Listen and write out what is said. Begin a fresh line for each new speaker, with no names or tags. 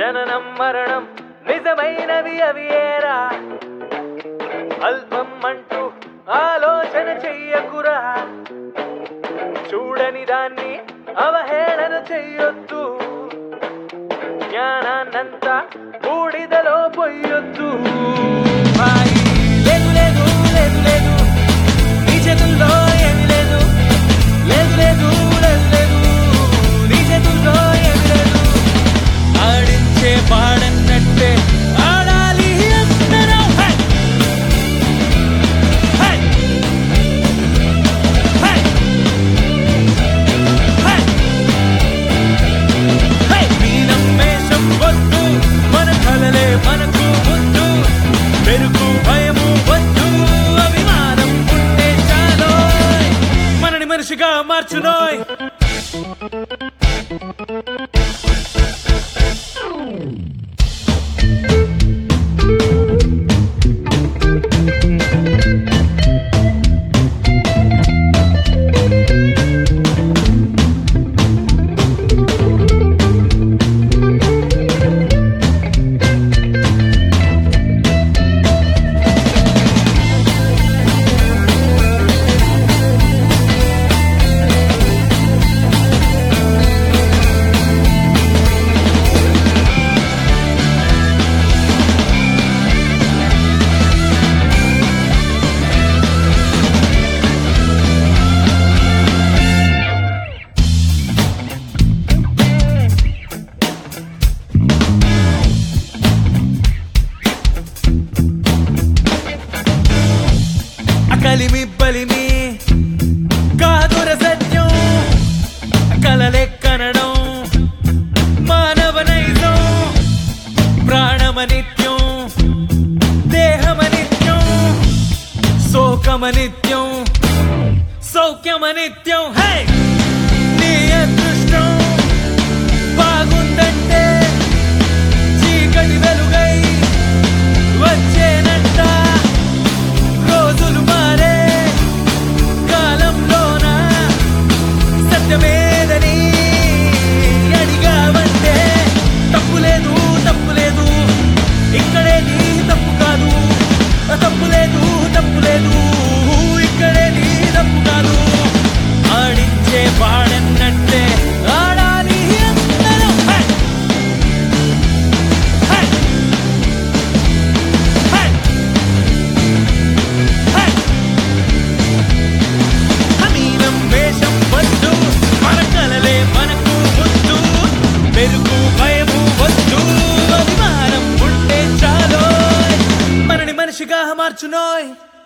జననం మరణం నిజమైనవి అవి ఏరా అల్పం అంటూ ఆలోచన చెయ్యకురా చూడని దాన్ని అవహేళన చెయ్యొద్దు జ్ఞానాన్నంతా బూడిదలో పొయ్యొద్దు హాయ్. లేదు లేదు లేదు లేదు నీ చేతుల్లో ఏమి లేదు లేదు లేదు లేదు లేదు నీ చేతుల్లో ఏమి లేదు ఆడించే పాడన్నట్టే ఆడాలి అందరం హై! హై! హై! హై! హై! నీ నమ్మేశం వద్దు మన కలలే మనకు వద్దు పెరుగు భయము వద్దు అభిమానం ఉంటే చాలో మనని మనిషిగా మార్చునోయ్ అకలిమి బలిమి కాదుర సత్యం కలలే కనడం మానవ నైజం ప్రాణమనిత్యం దేహమనిత్యం శోకమనిత్యం సౌఖ్యమనిత్యం హే నీ అదృష్టం బాగుందంటే చీకటి వెలుగై వచ్చేనంట రోజులు మారే కాలంలోన సత్యమేదని అడిగావంటే తప్పు లేదు తప్పు లేదు ఇక్కడేది తప్పు కాదు తప్పు లేదు తప్పు లేదు ఇక్కడేది తప్పు కాదు ఆడించే పాడన్నట్టే ఆడాలి అందరం హై! హై! హై! హై! అమీనం వేషం వద్దు మన కలలే మనకు వద్దు పెరుగు భయము వద్దు అభిమానం ఉంటే చాలో మనని మనిషిగా మార్చునోయ్